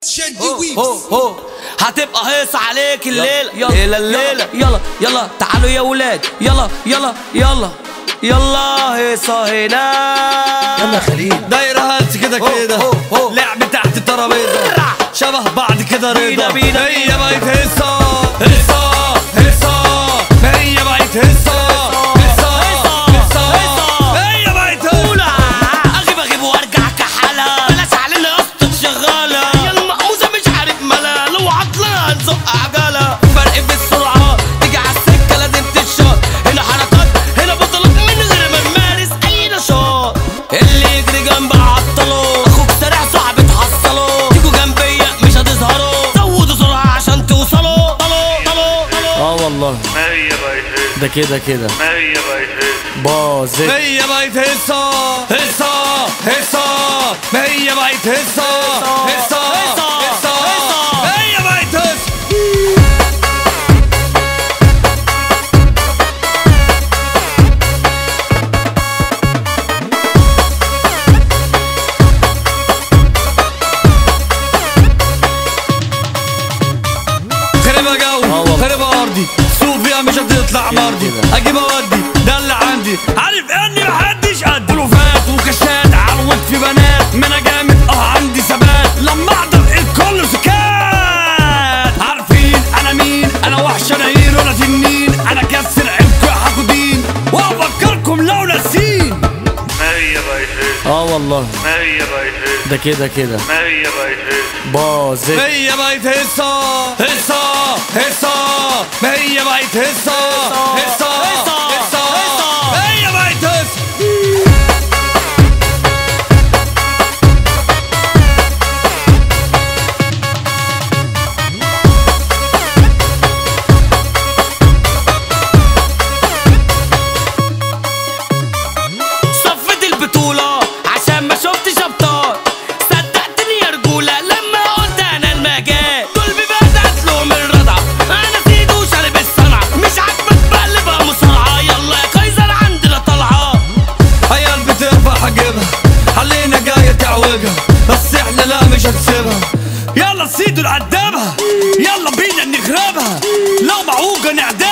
شادي هو ويفز هو هتبقى هيصة عليك الليلة يلا، الليلة الليلة يلا يلا تعالوا يا ولاد يلا يلا يلا يلا هيصة هنا يلا يا خليل دايرة هلس كده هو، كده هو، هو. لعب تحت الترابيزة شبه بعض كده رضا بينا، بينا، هي بينا. بقت هيصة هيصة هيصة هي بقت هيصة هيصة هيصة هي بقت هيصة اغيب اغيب وارجع كحالة بلاش علينا قصة شغالة يا المقموزة مش عارف مالها لو عطلانة هنزق عجلة فرق في السرعة تيجي على السكة لازم تشاط هنا حركات هنا بطلات من غير ما نمارس اي نشاط اللي يجري جنبي عطله اخوك سريع صعب تحصله تيجوا جنبيا مش هتظهروا زودوا سرعة عشان توصلوا طلوا طلوا طلوا اه والله هي بقت ده كده كده هي بقت باظت هي بقت هيصة هيصة هيصة ما هي بقت هيصة هيصة هيصة هي بقت هيصة خربها جو خربها ارضي سوق فيها مش هتطلع مرضي اجيب اودي ده اللي عندي عارف اني محدش قد بلوفات وكشات عروت في بنات ما انا جامد اه عندي ثبات لما احضر الكل سكات عارفين انا مين انا وحش انا هيرو انا تنين انا كسر عيبكم يا حقودين وافكركم لو ناسين هي بقت اه والله هي بقت ده كده كده هي بقت باظت هي بقت هيصة هيصة هيصة ما هي بقت هيصة هيصة هيصة هي بقت هيصة صفت البطولة عشان ما شفتش ابطال صدقتني يا رجولة لما قلت انا المجال دول بدأت لهم الرضع انا سيد وشارب الصنعة مش عاجبك بقلبها مصارعة يلا يا كايزر عندنا طلعة عيال بترفع حجبها حلينا جاية تعوجها بس احنا لا مش هنسيبها يلا سيدو نعدبها يلا بينا نخربها لو معوجة نعدبها